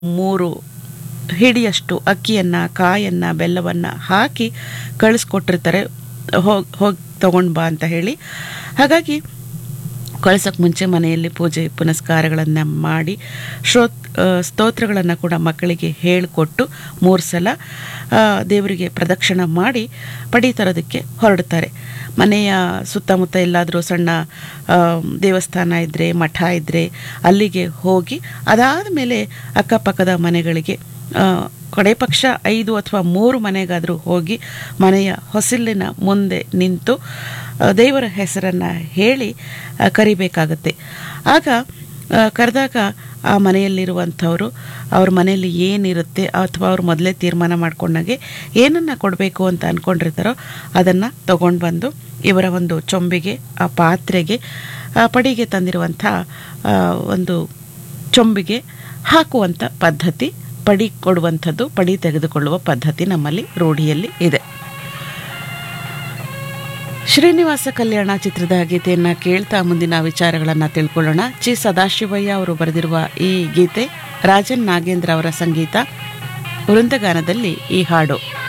ಮೂರು ಹಿಡಿಯಷ್ಟು ಅಕ್ಕಿಯನ್ನು ಕಾಯನ್ನು ಬೆಲ್ಲವನ್ನು ಹಾಕಿ ಕಳಿಸ್ಕೊಟ್ಟಿರ್ತಾರೆ ಹೋಗಿ ಹೋಗಿ ತಗೊಂಡು ಬಾ ಅಂತ ಹೇಳಿ ಹಾಗಾಗಿ ಕಳ್ಸೋಕ್ಕೆ ಮುಂಚೆ ಮನೆಯಲ್ಲಿ ಪೂಜೆ ಪುನಸ್ಕಾರಗಳನ್ನು ಮಾಡಿ ಶ್ರೋತ್ ಸ್ತೋತ್ರಗಳನ್ನು ಕೂಡ ಮಕ್ಕಳಿಗೆ ಹೇಳಿಕೊಟ್ಟು ಮೂರು ಸಲ ಆ, ದೇವರಿಗೆ ಪ್ರದಕ್ಷಿಣೆ ಮಾಡಿ ಪಡಿ ತರೋದಕ್ಕೆ ಹೊರಡ್ತಾರೆ ಮನೆಯ ಸುತ್ತಮುತ್ತ ಎಲ್ಲಾದರೂ ಸಣ್ಣ ಆ, ದೇವಸ್ಥಾನ ಇದ್ದರೆ ಮಠ ಇದ್ದರೆ ಅಲ್ಲಿಗೆ ಹೋಗಿ ಅದಾದ ಮೇಲೆ ಅಕ್ಕಪಕ್ಕದ ಮನೆಗಳಿಗೆ ಆ, ಕಡೆ ಪಕ್ಷ ಐದು ಅಥವಾ ಮೂರು ಮನೆಗಾದರೂ ಹೋಗಿ ಮನೆಯ ಹೊಸಿಲಿನ ಮುಂದೆ ನಿಂತು ಆ, ದೇವರ ಹೆಸರನ್ನು ಹೇಳಿ ಆ, ಕರಿಬೇಕಾಗತ್ತೆ ಆಗ ಆ, ಕರೆದಾಗ ಆ ಮನೆಯಲ್ಲಿರುವಂಥವರು ಅವ್ರ ಮನೆಯಲ್ಲಿ ಏನಿರುತ್ತೆ ಅಥವಾ ಅವ್ರು ಮೊದಲೇ ತೀರ್ಮಾನ ಮಾಡ್ಕೊಂಡಾಗೆ ಏನನ್ನು ಕೊಡಬೇಕು ಅಂತ ಅಂದ್ಕೊಂಡಿರ್ತಾರೋ ಅದನ್ನು ತಗೊಂಡು ಬಂದು ಇವರ ಒಂದು ಚೊಂಬಿಗೆ ಆ ಪಾತ್ರೆಗೆ ಆ ಪಡಿಗೆ ತಂದಿರುವಂಥ ಆ, ಒಂದು ಚೊಂಬಿಗೆ ಹಾಕುವಂಥ ಪದ್ಧತಿ ಪಡಿ ಕೊಡುವಂಥದ್ದು ಪಡಿ ತೆಗೆದುಕೊಳ್ಳುವ ಪದ್ಧತಿ ನಮ್ಮಲ್ಲಿ ರೂಢಿಯಲ್ಲಿ ಇದೆ ಶ್ರೀನಿವಾಸ ಕಲ್ಯಾಣ ಚಿತ್ರದ ಗೀತೆಯನ್ನು ಕೇಳ್ತಾ ಮುಂದಿನ ವಿಚಾರಗಳನ್ನು ತಿಳ್ಕೊಳ್ಳೋಣ ಚಿ ಸದಾಶಿವಯ್ಯ ಅವರು ಬರೆದಿರುವ ಈ ಗೀತೆ ರಾಜನ್ ನಾಗೇಂದ್ರ ಅವರ ಸಂಗೀತ ವೃಂದಗಾನದಲ್ಲಿ ಈ ಹಾಡು